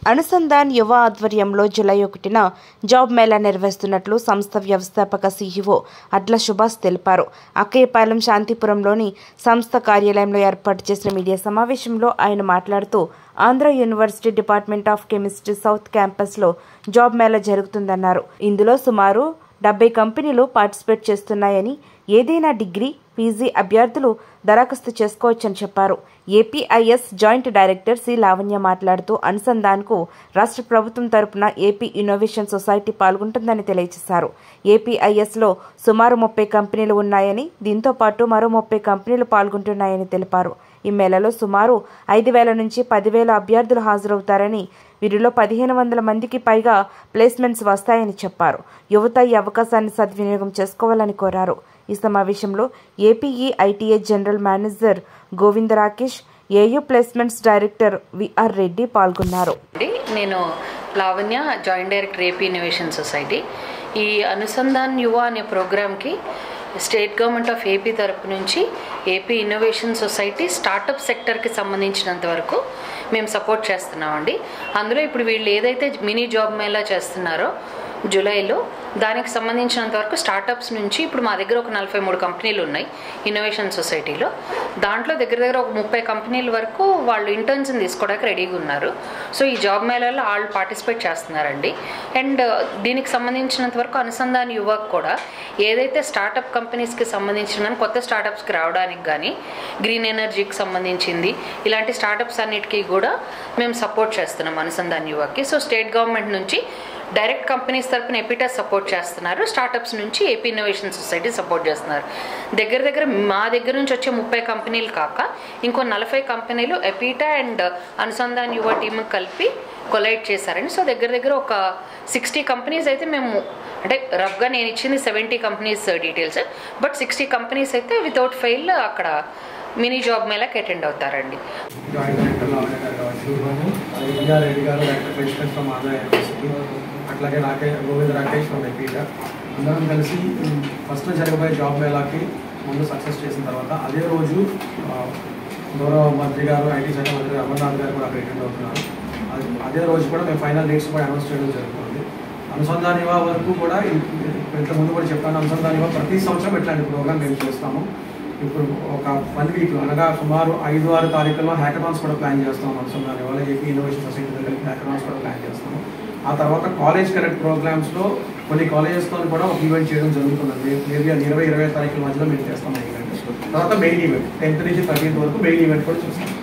అనుసంధాన్ యువ ఆధ్వర్యంలో జూలై ఒకటిన జాబ్ మేళా నిర్వహిస్తున్నట్లు సంస్థ వ్యవస్థాపక సీఈఓ అడ్ల సుభాష్ తెలిపారు అక్కయ్యపాలెం శాంతిపురంలోని సంస్థ కార్యాలయంలో ఏర్పాటు చేసిన మీడియా సమావేశంలో ఆయన మాట్లాడుతూ Andhra university department of chemistry south క్యాంపస్లో జాబ్ మేళా జరుగుతుందన్నారు ఇందులో సుమారు డెబ్బై కంపెనీలు పార్టిసిపేట్ చేస్తున్నాయని ఏదైనా డిగ్రీ పీజీ అభ్యర్థులు దరఖాస్తు చేసుకోవచ్చని చెప్పారు APIS joint director C Lavanya మాట్లాడుతూ అనుసంధాన్కు రాష్ట్ర ప్రభుత్వం తరపున ఏపీ ఇన్నోవేషన్ సొసైటీ పాల్గొంటుందని తెలియజేశారు ఏపీఐఎస్లో సుమారు ముప్పై కంపెనీలు ఉన్నాయని దీంతో పాటు మరో ముప్పై కంపెనీలు పాల్గొంటున్నాయని తెలిపారు ఈ మేళలో సుమారు ఐదు వేల నుంచి పదివేల అభ్యర్థులు హాజరవుతారని వీరిలో పదిహేను వందల మందికి పైగా ప్లేస్మెంట్స్ వస్తాయని చెప్పారు యువత ఈ అవకాశాన్ని సద్వినియోగం చేసుకోవాలని కోరారు ఈ సమావేశంలో APEITA general manager Govinda Rakesh AU placements director VR Reddy పాల్గొన్నారు అండి నేను Lavanya joint director AP innovation society ఈ అనుసంధాన్ యువ అనే ప్రోగ్రామ్కి స్టేట్ గవర్నమెంట్ ఆఫ్ ఏపీ తరపు నుంచి ఏపీ ఇన్నోవేషన్ సొసైటీ స్టార్టప్ సెక్టర్కి సంబంధించినంత వరకు మేము సపోర్ట్ చేస్తున్నామండి అందులో ఇప్పుడు వీళ్ళు ఏదైతే మినీ జాబ్ మేళా చేస్తున్నారో జూలైలో దానికి సంబంధించినంత వరకు స్టార్టప్స్ నుంచి ఇప్పుడు మా దగ్గర ఒక నలభై మూడు కంపెనీలు ఉన్నాయి ఇన్నోవేషన్ సొసైటీలో దాంట్లో దగ్గర దగ్గర ఒక ముప్పై కంపెనీల వరకు వాళ్ళు ఇంటర్న్స్ని తీసుకోవడానికి రెడీగా ఉన్నారు సో ఈ జాబ్ మేళాలో వాళ్ళు పార్టిసిపేట్ చేస్తున్నారండి అండ్ దీనికి సంబంధించినంత వరకు అనుసంధాన యువక్ కూడా ఏదైతే స్టార్టప్ కంపెనీస్కి సంబంధించిన కొత్త స్టార్టప్స్కి రావడానికి కానీ గ్రీన్ ఎనర్జీకి సంబంధించింది ఇలాంటి స్టార్టప్స్ అన్నిటికీ కూడా మేము సపోర్ట్ చేస్తున్నాం అనుసంధాన్ యువక్కి సో స్టేట్ గవర్నమెంట్ నుంచి డైరెక్ట్ కంపెనీస్ తరపున ఎపిటా సపోర్ట్ చేస్తున్నారు స్టార్టప్స్ నుంచి ఏపీ ఇన్నోవేషన్ సొసైటీ సపోర్ట్ చేస్తున్నారు దగ్గర దగ్గర మా దగ్గర నుంచి వచ్చే ముప్పై కంపెనీలు కాక ఇంకో నలభై కంపెనీలు ఎపిటా అండ్ అనుసంధాన్ యువ టీమ్ కలిపి కొలైట్ చేశారండి సో దగ్గర దగ్గర ఒక సిక్స్టీ కంపెనీస్ అయితే మేము అంటే రఫ్గా నేను ఇచ్చింది seventy companies details but sixty companies అయితే వితౌట్ ఫెయిల్ అక్కడ మినీ జాబ్ మేళకి అటెండ్ అవుతారండి జాయింట్ డైరెక్టర్ లావణ్య గారు కావచ్చు విఆర్ రెడ్డి గారు director placement from Andhra university అట్లాగే రాకేష్ గోవింద్ రాకేష్ ఫ్రమ్ ఎపీట అందరం కలిసి ఫస్ట్ జరగబోయే జాబ్ మేళాకి ముందు సక్సెస్ చేసిన తర్వాత అదే రోజు ఆ, గౌరవ మంత్రి గారు ఐటీ శాఖ మంత్రి గారు అమర్నాథ్ గారు కూడా అక్కడ అటెండ్ అవుతున్నారు అది- అదే రోజు కూడా మేము ఫైనల్ డేట్స్ కూడా అనౌన్స్ చేయడం జరుగుతుంది అనుసంధాన యువ వరకు కూడా ఇం- ఇంత ముందు కూడా చెప్పాను అనుసంధాన యువ ప్రతి సంవత్సరం ఇట్లాంటి ప్రోగ్రామ్ మేము చేస్తాము ఇప్పుడు ఒక వన్ వీక్ అనగా సుమారు ఐదు ఆరు తారీఖుల్లో హ్యాకథాన్స్ కూడా ప్లాన్ చేస్తాం Anusandhan Yuva AP innovation society దగ్గర హ్యాకథాన్స్ కూడా ప్లాన్ చేస్తాము ఆ తర్వాత కాలేజ్ కనెక్ట్ ప్రోగ్రామ్స్లో కొన్ని కాలేజెస్తో కూడా ఒక ఈవెంట్ చేయడం జరుగుతుంది మేబీ అది ఇరవై ఇరవై తారీఖుల మధ్యలో మేము చేస్తాం ఆ ఈవెంట్ తర్వాత మెయిన్ ఈవెంట్ టెన్త్ నుంచి థర్టీన్త్ వరకు మెయిన్ ఈవెంట్ కూడా చూస్తాం